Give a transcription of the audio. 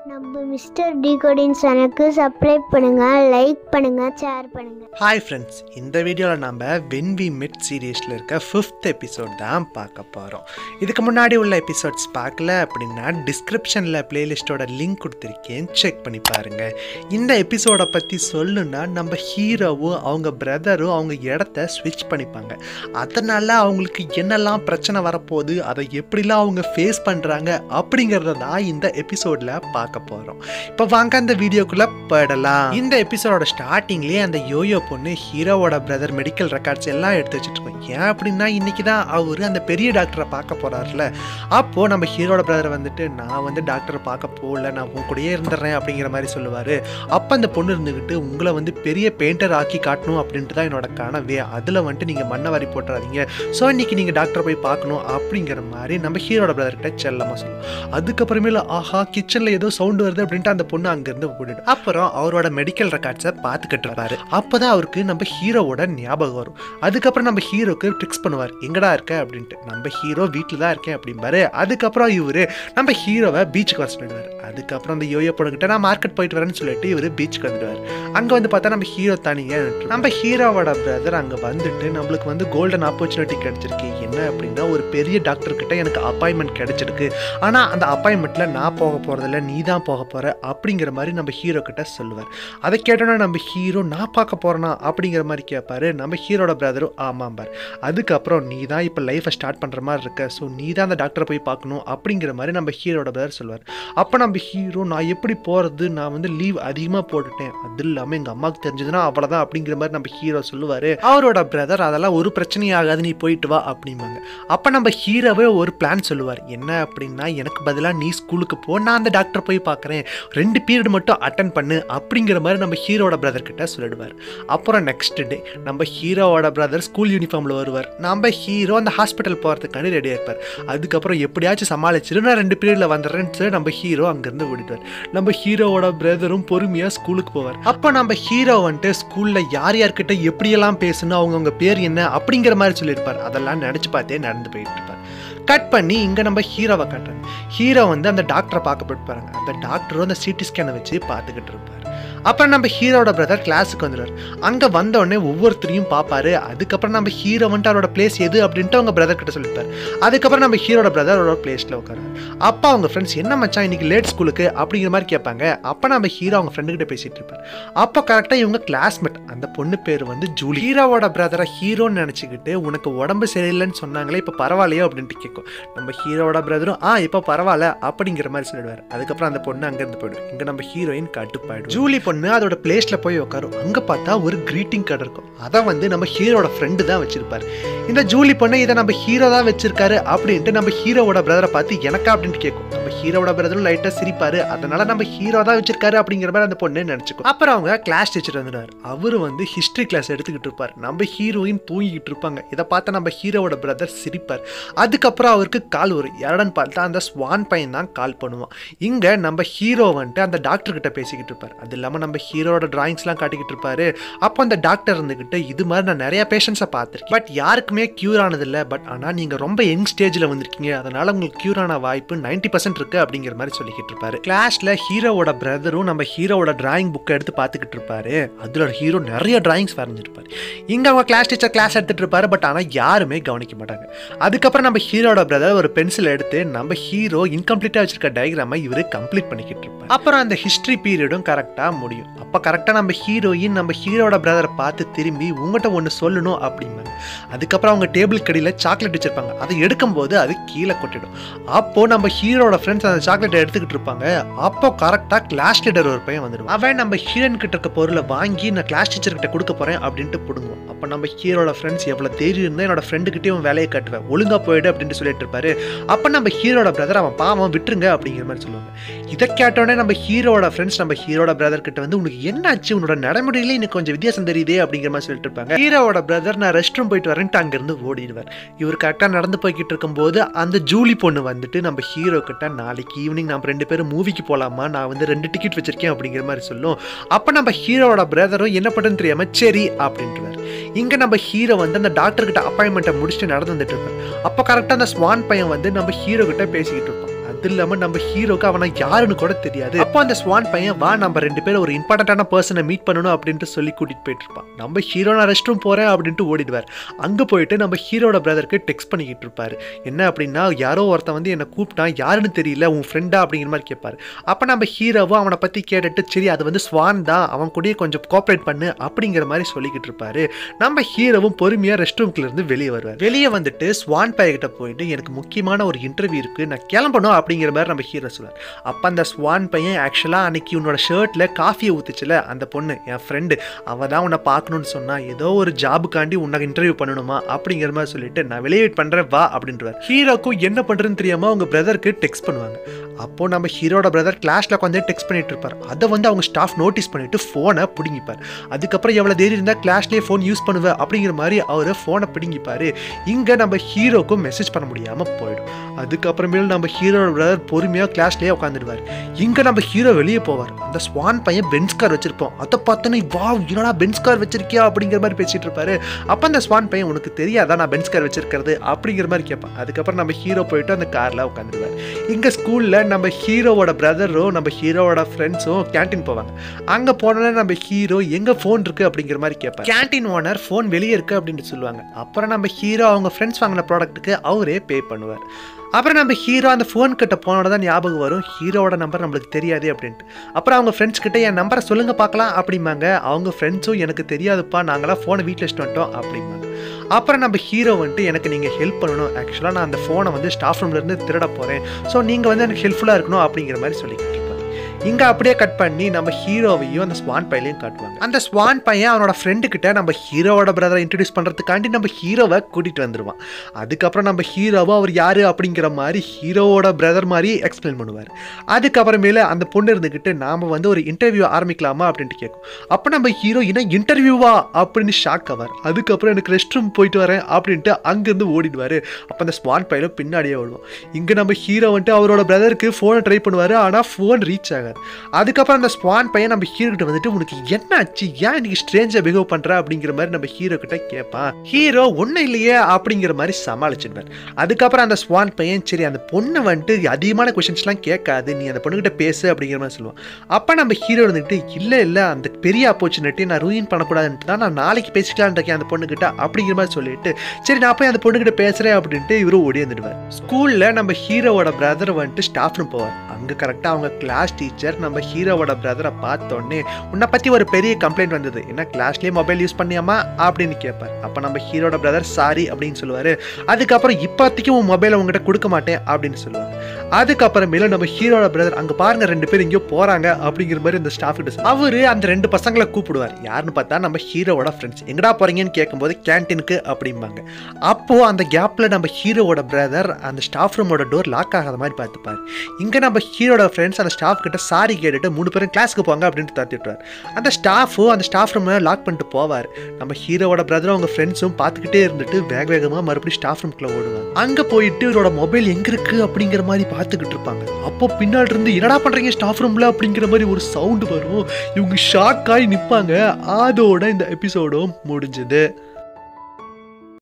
நம்ம மிஸ்டர் டிகோடின் சேனலுக்கு சப்ஸ்கிரைப் பண்ணுங்க லைக் பண்ணுங்க ஷேர் பண்ணுங்க ஹாய் ஃப்ரெண்ட்ஸ் இந்த வீடியோவில் நம்ம வென் வி மிட் சீரீஸில் இருக்க ஃபிஃப்த் எபிசோட் தான் பார்க்க போகிறோம் இதுக்கு முன்னாடி உள்ள எபிசோட்ஸ் பார்க்கல அப்படின்னா டிஸ்கிரிப்ஷனில் பிளேலிஸ்ட்டோட லிங்க் கொடுத்துருக்கேன் செக் பண்ணி பாருங்கள் இந்த எபிசோடை பற்றி சொல்லுன்னா நம்ம ஹீரோவும் அவங்க பிரதரும் அவங்க இடத்த ஸ்விட்ச் பண்ணிப்பாங்க அதனால் அவங்களுக்கு என்னெல்லாம் பிரச்சனை வரப்போகுது அதை எப்படிலாம் அவங்க ஃபேஸ் பண்ணுறாங்க அப்படிங்கிறத தான் இந்த எபிசோடில் பார்க்க போகிறோம் இப்போ வாங்க அந்த வீடியோக்குள்ளே போயிடலாம் இந்த எபிசோடோட ஸ்டார்டிங்லேயே அந்த யோயோ பொண்ணு ஹீரோவோட பிரதர் மெடிக்கல் ரெக்கார்ட்ஸ் எல்லாம் எடுத்து வச்சுட்டு இருக்கோம் ஏன் அப்படின்னா இன்னைக்கு தான் அவர் அந்த பெரிய டாக்டரை பார்க்க போகிறாருல அப்போது நம்ம ஹீரோட பிரதர் வந்துட்டு நான் வந்து டாக்டரை பார்க்க போகல நான் உன் கூடயே இருந்துடுறேன் அப்படிங்கிற மாதிரி சொல்லுவார் அப்போ அந்த பொண்ணு இருந்துக்கிட்டு உங்களை வந்து பெரிய பெயிண்டர் ஆக்கி காட்டணும் அப்படின்ட்டு தான் என்னோட கனவே அதில் வந்துட்டு நீங்கள் மண்ணை வாரி போட்டுறாதீங்க ஸோ இன்னைக்கு நீங்கள் டாக்டரை போய் பார்க்கணும் அப்படிங்கிற மாதிரி நம்ம ஹீரோட பிரதர்கிட்ட செல்லமாக சொல்லுவோம் அதுக்கப்புறமேல ஆஹா கிச்சனில் ஏதோ சவுண்டு வருது அப்படின்ட்டு அந்த பொண்ணு அங்கேருந்து போட்டுட்டு அப்புறம் அவரோட மெடிக்கல் ரெக்கார்ட்ஸை பார்த்துக்கிட்டு இருப்பாரு அப்போ தான் அவருக்கு நம்ம ஹீரோவோட ஞாபகம் வரும் அதுக்கப்புறம் நம்ம ஹீரோக்கு ட்ரிக்ஸ் பண்ணுவார் எங்கடா இருக்க அப்படின்ட்டு நம்ம ஹீரோ வீட்டில் தான் இருக்கேன் அப்படிம்பாரு அதுக்கப்புறம் இவர் நம்ம ஹீரோவை பீச்சுக்கு வர சொல்லிடுவார் அதுக்கப்புறம் அந்த யோயோ பொண்ணுக்கிட்ட நான் மார்க்கெட் போயிட்டு வரேன்னு சொல்லிட்டு இவர் பீச்சுக்கு வந்துடுவார் அங்கே வந்து பார்த்தா நம்ம ஹீரோ தனியாக நின்னுட்டு- நம்ம ஹீரோவோட பிரதர் அங்கே வந்துட்டு நம்மளுக்கு வந்து கோல்டன் ஆப்பர்ச்சுனிட்டி கிடைச்சிருக்கு என்ன அப்படின்னா ஒரு பெரிய டாக்டர் கிட்ட எனக்கு அப்பாயின்மெண்ட் கிடைச்சிருக்கு ஆனால் அந்த அப்பாயின்மெண்ட்டில் நான் போக போகிறதில்ல நீ தான் போக போகிற அப்படிங்கிற மாதிரி நம்ம ஹீரோ கிட்ட சொல்லுவார் அதை கேட்டோன்னா நம்ம ஹீரோ நான் பார்க்க போகிறேனா அப்படிங்கிற மாதிரி கேட்பாரு நம்ம ஹீரோட பிரதரும் ஆமாம்பார் அதுக்கப்புறம் நீ தான் இப்போ லைஃப்பை ஸ்டார்ட் பண்ணுற மாதிரி இருக்க ஸோ நீ தான் அந்த டாக்டரை போய் பார்க்கணும் அப்படிங்கிற மாதிரி நம்ம ஹீரோட பிரதர் சொல்லுவார் அப்போ நம்ம ஹீரோ நான் எப்படி போகிறது நான் வந்து லீவ் அதிகமாக போட்டுட்டேன் அது இல்லாமல் எங்கள் அம்மாவுக்கு தெரிஞ்சதுன்னா அவ்வளோதான் அப்படிங்கிற மாதிரி நம்ம ஹீரோ சொல்லுவார் அவரோட பிரதர் அதெல்லாம் ஒரு பிரச்சனையும் ஆகாது நீ போயிட்டு வா அப்படிம்பாங்க அப்போ நம்ம ஹீரோவே ஒரு பிளான் சொல்லுவார் என்ன அப்படின்னா எனக்கு பதிலாக நீ ஸ்கூலுக்கு போ நான் அந்த டாக்டர் போய் பார்க்குறேன் ரெண்டு பீரியட் மட்டும் அட்டன் பண்ணு அப்படிங்கிற மாதிரி நம்ம ஹீரோட பிரதர் கிட்ட சொல்லிடுவார் அப்புறம் நெக்ஸ்ட் டே நம்ம ஹீரோவோட பிரதர் ஸ்கூல் யூனிஃபார்மில் வருவார் நம்ம ஹீரோ அந்த ஹாஸ்பிட்டல் போகிறதுக்காண்டி ரெடியாக இருப்பார் அதுக்கப்புறம் எப்படியாச்சும் சமாளிச்சிட்டு நான் ரெண்டு பீரியடில் வந்துடுறேன்னு சொல்லி நம்ம ஹீரோ அங்கேருந்து ஓடிடுவார் நம்ம ஹீரோவோட பிரதரும் பொறுமையாக ஸ்கூலுக்கு போவார் அப்போ நம்ம ஹீரோ வந்துட்டு ஸ்கூலில் யார் யார்கிட்ட எப்படியெல்லாம் பேசணும் அவங்கவுங்க பேர் என்ன அப்படிங்கிற மாதிரி சொல்லியிருப்பார் அதெல்லாம் நினச்சி பார்த்தே நடந்து போயிட்டு இருப்பார் கட் பண்ணி இங்கே நம்ம ஹீரோவை காட்டுறாங்க ஹீரோ வந்து அந்த டாக்டரை பார்க்க போயிட்டு பாருங்க அந்த டாக்டரும் அந்த சிடி ஸ்கேனை வச்சு பார்த்துக்கிட்டு இருப்பார் அப்புறம் நம்ம ஹீரோட பிரதர் கிளாஸுக்கு வந்துடுவார் அங்கே வந்தோடனே ஒவ்வொருத்தரையும் பார்ப்பாரு அதுக்கப்புறம் நம்ம ஹீரோ வந்துட்டு அவரோட பிளேஸ் எது அப்படின்ட்டு அவங்க பிரதர் கிட்ட சொல்லிப்பார் அதுக்கப்புறம் நம்ம ஹீரோட பிரதர் அவரோட பிளேஸில் உட்காருவார் அப்போ அவங்க ஃப்ரெண்ட்ஸ் என்ன மச்சான் இன்னைக்கு லேட் ஸ்கூலுக்கு அப்படிங்கிற மாதிரி கேட்பாங்க அப்போ நம்ம ஹீரோ அவங்க ஃப்ரெண்டு கிட்ட பேசிட்டு இருப்பார் அப்போ கரெக்டாக இவங்க கிளாஸ்மேட் அந்த பொண்ணு பேர் வந்து ஜூலி ஹீரோவோட பிரதரை ஹீரோன்னு நினச்சிக்கிட்டு உனக்கு உடம்பு சரியில்லைன்னு சொன்னாங்களே இப்போ பரவாயில்லையோ அப்படின்ட்டு கேட்கும் நம்ம ஹீரோவோட பிரதரும் ஆ இப்போ பரவாயில்ல அப்படிங்கிற மாதிரி சொல்லிடுவார் அதுக்கப்புறம் அந்த பொண்ணு அங்கேருந்து போயிடும் இங்கே நம்ம ஹீரோயின் கட்டுப்பாயிடும் ஜூலி பொண்ணு அதோட பிளேஸில் போய் உட்காரும் அங்கே பார்த்தா ஒரு greeting கார்டு இருக்கும் அதை வந்து நம்ம ஹீரோட ஃப்ரெண்டு தான் வச்சிருப்பாரு இந்த ஜூலி பொண்ணு இதை நம்ம ஹீரோ தான் வச்சிருக்காரு அப்படின்ட்டு நம்ம ஹீரோவோட பிரதரை பார்த்து எனக்கா அப்படின்ட்டு கேட்கும் நம்ம ஹீரோவோட பிரதரும் லைட்டாக சிரிப்பாரு அதனால நம்ம ஹீரோ தான் வச்சிருக்காரு அப்படிங்கிற மாதிரி அந்த பொண்ணு நினச்சிக்கும் அப்புறம் அவங்க கிளாஸ் டீச்சர் வந்துடுவார் அவர் வந்து ஹிஸ்ட்ரி கிளாஸ் எடுத்துக்கிட்டு இருப்பார் நம்ம ஹீரோயின் தூங்கிக்கிட்டு இருப்பாங்க இதை பார்த்து நம்ம ஹீரோவோட பிரதர் சிரிப்பார் அதுக்கப்புறம் அவருக்கு கால் வரும் யாருன்னு பார்த்தா அந்த ஸ்வான் பையன் தான் கால் பண்ணுவான் இங்கே நம்ம ஹீரோ வந்துட்டு அந்த டாக்டர் கிட்ட பேசிக்கிட்டு இருப்பார் அது இல்லாமல் நம்ம ஹீரோட டிராயிங்ஸ்லாம் காட்டிக்கிட்டு இருப்பாரு அப்போ அந்த டாக்டர் இருந்துக்கிட்டு இது மாதிரி நான் நிறைய பேஷண்ட்ஸை பார்த்துருக்கேன் பட் யாருக்குமே க்யூர் ஆனதில்லை பட் ஆனால் நீங்கள் ரொம்ப யங் ஸ்டேஜில் வந்திருக்கீங்க அதனால உங்களுக்கு க்யூர் ஆன வாய்ப்பு 90% பர்சன்ட் இருக்குது அப்படிங்கிற மாதிரி சொல்லிக்கிட்டு இருப்பாரு கிளாஸில் ஹீரோவோட பிரதரும் நம்ம ஹீரோவோட டிராயிங் புக்கை எடுத்து பார்த்துக்கிட்டு இருப்பாரு அதில் ஹீரோ நிறைய டிராயிங்ஸ் வரைஞ்சிருப்பாரு இங்கே அவங்க கிளாஸ் டீச்சர் கிளாஸ் எடுத்துட்டு இருப்பாரு பட் ஆனால் யாருமே கவனிக்க மாட்டாங்க அதுக்கப்புறம் நம்ம ஹீரோட பிரதர் ஒரு பென்சில் எடுத்து நம்ம ஹீரோ இன்கம்ப்ளீட்டாக வச்சிருக்க டயக்ராமை இவர் கம்ப்ளீட் பண்ணிக்கிட்டு இருப்பார் அப்புறம் அந்த ஹிஸ்ட்ரி பீரியடும் கரெக்டாக முடியும் அப்போ கரெக்டாக நம்ம ஹீரோயின் நம்ம ஹீரோட பிரதரை பார்த்து திரும்பி உங்கள்கிட்ட ஒன்று சொல்லணும் அப்படிம்பாங்க அதுக்கப்புறம் அவங்க டேபிள் கடியில் சாக்லேட் வச்சிருப்பாங்க அதை எடுக்கும்போது அது கீழே கொட்டிடும் அப்போ நம்ம ஹீரோட ஃப்ரெண்ட்ஸ் அந்த சாக்லேட்டை எடுத்துக்கிட்டு இருப்பாங்க அப்போ கரெக்டாக கிளாஸ் லீடர் ஒரு பையன் வந்துடும் அவன் நம்ம ஹீரோயின் கிட்ட இருக்க பொருளை வாங்கி நான் கிளாஸ் டீச்சர் கிட்ட கொடுக்க போறேன் அப்படின்ட்டு பிடுங்குவோம் அப்போ நம்ம ஹீரோட ஃப்ரெண்ட்ஸ் எவ்வளோ தைரியம் இருந்தால் என்னோட ஃப்ரெண்டுக்கிட்டே அவன் வேலையை கட்டுவேன் ஒழுங்கா போயிடு அப்படின்ட்டு சொல்லிட்டு இருப்பாரு அப்போ நம்ம ஹீரோட பிரதர் அவன் பாவம் விட்டுருங்க அப்படிங்கிற மாதிரி சொல்லுவாங்க இதை கேட்டோடனே நம்ம ஹீரோட ஃப்ரெண்ட்ஸ் நம்ம ஹீரோட பிரதர் கிட்ட வந்து உனக்கு என்ன ஆச்சு உன்னோட நடைமுறையிலே எனக்கு கொஞ்சம் வித்தியாசம் தெரியுதே அப்படிங்கிற மாதிரி சொல்லிட்டு இருப்பாங்க ஹீரோவோட பிரதர் நான் ரெஸ்ட் ரூம் போயிட்டு வரேன்ட்டு அங்கேருந்து ஓடிடுவார் இவர் கரெக்டாக நடந்து போய்கிட்டு இருக்கும்போது அந்த ஜூலி பொண்ணு வந்துட்டு நம்ம ஹீரோ கிட்ட நாளைக்கு ஈவினிங் நம்ம ரெண்டு பேரும் மூவிக்கு போகலாமா நான் வந்து ரெண்டு டிக்கெட் வச்சிருக்கேன் அப்படிங்கிற மாதிரி சொல்லும் அப்போ நம்ம ஹீரோவோட பிரதரும் என்ன பண்ணுன்னு தெரியாம சரி அப்படின்ட்டுவார் இங்கே நம்ம ஹீரோ வந்து அந்த டாக்டர் கிட்ட அப்பாயின்மெண்ட்டை முடிச்சுட்டு நடந்து வந்துட்டு இருப்பார் அப்போ கரெக்டாக அந்த ஸ்வான் பையன் வந்து நம்ம ஹீரோ கிட்ட பேசிக்கிட்டு இருப்பான் அது அது இல்லாம நம்ம ஹீரோக்கு அவனை யாருன்னு கூட தெரியாது அப்போ அந்த ஸ்வான் பையன் வா நம்ம ரெண்டு பேரும் ஒரு இம்பார்ட்டன்டான பர்சனை மீட் பண்ணணும் அப்படின்ட்டு சொல்லி கூட்டிட்டு போயிட்டு இருப்பான் நம்ம ஹீரோ நான் ரெஸ்ட் ரூம் போறேன் அப்படின்ட்டு ஓடிடுவார் அங்க போயிட்டு நம்ம ஹீரோட பிரதருக்கு டெக்ஸ்ட் பண்ணிக்கிட்டு இருப்பாரு என்ன அப்படின்னா யாரோ ஒருத்தன் வந்து என்னை கூப்பிட்டான் யாருன்னு தெரியல உன் ஃப்ரெண்டா அப்படிங்கிற மாதிரி கேட்பாரு அப்போ நம்ம ஹீரோவும் அவனை பற்றி கேட்டுட்டு சரி அது வந்து ஸ்வான் தான் அவன் கூடயே கொஞ்சம் கோஆப்ரேட் பண்ணு அப்படிங்கிற மாதிரி சொல்லிக்கிட்டு இருப்பாரு நம்ம ஹீரோவும் பொறுமையாக ரெஸ்ட் ரூம்ல இருந்து வெளியே வருவார் வெளியே வந்துட்டு ஸ்வான் பையகிட்ட போயிட்டு எனக்கு முக்கியமான ஒரு இன்டர்வியூ இருக்கு நான் கிளம்பணும் அப்படிங்கிற மாதிரி நம்ம ஹீரோ சொல்லுவார் அப்போ அந்த ஸ்வான் பையன் ஆக்சுவலாக அன்னைக்கு உன்னோட ஷர்ட்டில் காஃபியை ஊத்துச்சுல அந்த பொண்ணு என் ஃப்ரெண்டு அவள் தான் உன்னை பார்க்கணும்னு சொன்னா ஏதோ ஒரு ஜாபுக்காண்டி உன்னை இன்டர்வியூ பண்ணணுமா அப்படிங்கிற மாதிரி சொல்லிட்டு நான் வெளியே வெயிட் பண்ணுறேன் வா அப்படின்றவார் ஹீரோக்கும் என்ன பண்ணுறதுன்னு தெரியாமல் அவங்க பிரதருக்கு டெக்ஸ்ட் பண்ணுவாங்க அப்போ நம்ம ஹீரோட பிரதர் கிளாஸ்ல உட்காந்து டெக்ஸ்ட் பண்ணிட்டு இருப்பார் அதை வந்து அவங்க ஸ்டாஃப் நோட்டீஸ் பண்ணிட்டு ஃபோனை பிடுங்கிப்பார் அதுக்கப்புறம் எவ்வளோ தேதி இருந்தால் கிளாஸ்லேயே ஃபோன் யூஸ் பண்ணுவேன் அப்படிங்கிற மாதிரி அவர் ஃபோனை பிடுங்கிப்பாரு இங்கே நம்ம ஹீரோக்கும் மெசேஜ் பண்ண முடியாமல் போயிடும் அதுக்கப்புறமேல் நம்ம ஹீரோட பிரதர் பொறுமையாக கிளாஸ்லேயே உட்காந்துடுவார் இங்கே நம்ம ஹீரோ வெளியே போவார் அந்த ஸ்வான் பையன் பென்ஸ் கார் வச்சிருப்போம் அதை பார்த்தோன்னே வா என்னடா பென்ஸ் கார் வச்சிருக்கியா அப்படிங்கிற மாதிரி பேசிட்டு இருப்பாரு அப்போ அந்த ஸ்வான் பையன் உனக்கு தெரியாதா நான் பென்ஸ் கார் வச்சிருக்கிறது அப்படிங்கிற மாதிரி கேட்பான் அதுக்கப்புறம் நம்ம ஹீரோ போயிட்டு அந்த காரில் உட்காந்துருவார் இங்கே ஸ்கூலில் நம்ம ஹீரோவோட பிரதரும் நம்ம ஹீரோவோட ஃப்ரெண்ட்ஸும் கேன்டீன் போவாங்க அங்கே போனோன்னே நம்ம ஹீரோ எங்கே ஃபோன் இருக்கு அப்படிங்கிற மாதிரி கேட்பார் கேன்டீன் ஓனர் ஃபோன் வெளியே இருக்கு அப்படின்னு சொல்லுவாங்க அப்புறம் நம்ம ஹீரோ அவங்க ஃப்ரெண்ட்ஸ் வாங்கின ப்ராடக்ட்டுக்கு அவரே பே பண்ணுவார் அப்புறம் நம்ம ஹீரோ அந்த ஃபோன் கிட்ட போனோட தான் ஞாபகம் வரும் ஹீரோவோட நம்பர் நம்மளுக்கு தெரியாது அப்படின்ட்டு அப்புறம் அவங்க ஃப்ரெண்ட்ஸ் கிட்ட என் நம்பரை சொல்லுங்க பார்க்கலாம் அப்படிம்பாங்க அவங்க ஃப்ரெண்ட்ஸும் எனக்கு தெரியாதுப்பா நாங்களாம் ஃபோனை வீட்டில் வச்சுட்டு வந்துட்டோம் அப்படிம்பாங்க அப்புறம் நம்ம ஹீரோ வந்துட்டு எனக்கு நீங்கள் ஹெல்ப் பண்ணணும் ஆக்சுவலாக நான் அந்த ஃபோனை வந்து ஸ்டாஃப் ரூம்லேருந்து திருட போகிறேன் ஸோ நீங்கள் வந்து எனக்கு ஹெல்ப்ஃபுல்லாக இருக்கணும் அப்படிங்கிற மாதிரி சொல்லிக்கிட்டு இருப்பாங்க இங்கே அப்படியே கட் பண்ணி நம்ம ஹீரோவையும் அந்த ஸ்வான் பையனையும் காட்டுவாங்க அந்த ஸ்வான் பையன் அவனோட ஃப்ரெண்டு கிட்ட நம்ம ஹீரோவோட பிரதரை இன்ட்ரடியூஸ் பண்ணுறதுக்காண்டி நம்ம ஹீரோவை கூட்டிகிட்டு வந்துடுவான் அதுக்கப்புறம் நம்ம ஹீரோவை அவர் யார் அப்படிங்கிற மாதிரி ஹீரோவோட பிரதர் மாதிரி எக்ஸ்பிளைன் பண்ணுவார் அதுக்கப்புறமேல அந்த பொண்ணு இருந்துக்கிட்டு நாம் வந்து ஒரு இன்டர்வியூ ஆரம்பிக்கலாமா அப்படின்ட்டு கேட்கும் அப்போ நம்ம ஹீரோ இன்னும் இன்டர்வியூவா அப்படின்னு ஷாக் ஆவார் அதுக்கப்புறம் எனக்கு ரெஸ்ட் ரூம் போயிட்டு வரேன் அப்படின்ட்டு அங்கேருந்து ஓடிடுவார் அப்போ அந்த ஸ்வான் பையனும் பின்னாடியே ஓடுவோம் இங்கே நம்ம ஹீரோ வந்துட்டு அவரோட பிரதருக்கு ஃபோனை ட்ரை பண்ணுவார் ஆனால் ஃபோன் ரீச் ஆகாது அதுக்கப்புறம் அந்த ஸ்வான் பையன் நம்ம ஹீரோ கிட்ட வந்துட்டு உனக்கு என்ன ஆச்சு ஏன் இன்னைக்கு ஸ்ட்ரேஞ்சாக பிஹேவ் பண்ணுற அப்படிங்கிற மாதிரி நம்ம ஹீரோ கிட்ட கேட்பான் ஹீரோ ஒன்றும் இல்லையே அப்படிங்கிற மாதிரி சமாளிச்சிடுவார் அதுக்கப்புறம் அந்த ஸ்வான் பையன் சரி அந்த பொண்ணு வந்துட்டு அதிகமான கொஷின்ஸ்லாம் கேட்காது நீ அந்த பொண்ணுகிட்ட பேசு அப்படிங்கிற மாதிரி சொல்லுவான் அப்போ நம்ம ஹீரோ வந்துட்டு இல்லை இல்லை அந்த பெரிய ஆப்பர்ச்சுனிட்டி நான் ரூயின் பண்ணக்கூடாதுன்ட்டு தான் நான் நாளைக்கு பேசிக்கலான் இருக்கேன் அந்த பொண்ணுகிட்ட அப்படிங்கிற மாதிரி சொல்லிட்டு சரி நான் போய் அந்த பொண்ணுகிட்ட பேசுகிறேன் அப்படின்ட்டு இவரும் ஓடி வந்துடுவார் ஸ்கூலில் நம்ம ஹீரோவோட பிரதர் வந்துட்டு ஸ்டாஃப் ரூம் போவார் அங்கே கரெக்டாக அவங்க கிளாஸ் டீச்சர் நம்ம ஹீரோவோட பிரதரை பார்த்தோன்னே உன்னை பற்றி ஒரு பெரிய கம்ப்ளைண்ட் வந்தது என்ன கிளாஸ்லேயே மொபைல் யூஸ் பண்ணியாமா அப்படின்னு கேட்பார் அப்போ நம்ம ஹீரோட பிரதர் சாரி அப்படின்னு சொல்லுவார் அதுக்கப்புறம் இப்போதைக்கு உன் மொபைலை உங்ககிட்ட கொடுக்க மாட்டேன் அப்படின்னு சொல்லுவாங்க அதுக்கப்புறமேல நம்ம ஹீரோட பிரதர் அங்கே பாருங்க ரெண்டு பேர் எங்கேயோ போகிறாங்க அப்படிங்கிற மாதிரி இந்த ஸ்டாஃப் கிட்ட சொல்லு. அவரு அந்த ரெண்டு பசங்களை கூப்பிடுவார் யாருன்னு பார்த்தா நம்ம ஹீரோவோட ஃப்ரெண்ட்ஸ் எங்கடா போறீங்கன்னு கேட்கும்போது கேன்டீனுக்கு அப்படிம்பாங்க அப்போ அந்த கேப்ல நம்ம ஹீரோவோட பிரதர் அந்த ஸ்டாஃப் ரூமோட டோர் லாக் ஆகாத மாதிரி பார்த்துப்பார் இங்கே நம்ம ஹீரோட ஃப்ரெண்ட்ஸ் அந்த ஸ்டாஃப் கிட்ட சாரி கேட்டுட்டு மூணு பேரும் கிளாஸ்க்கு போங்க அப்படின்ட்டு தத்திட்டுவார் அந்த ஸ்டாஃபும் அந்த ஸ்டாஃப் ரூமை லாக் பண்ணிட்டு போவார் நம்ம ஹீரோவோட பிரதரும் அவங்க ஃப்ரெண்ட்ஸும் பார்த்துக்கிட்டே இருந்துட்டு வேக வேகமாக மறுபடியும் ஸ்டாஃப் ரூம்குள்ள ஓடுவாங்க அங்கே போயிட்டு இவரோட மொபைல் எங்க இருக்கு அப்படிங்கிற மாதிரி பார்த்துக்கிட்டு இருப்பாங்க அப்போ பின்னாடி இருந்து என்னடா பண்றீங்க ஸ்டாஃப் ரூம்ல அப்படிங்கிற மாதிரி ஒரு சவுண்ட் வரும் இவங்க ஷாக் ஆகி நிற்பாங்க அதோட இந்த எபிசோடும் முடிஞ்சது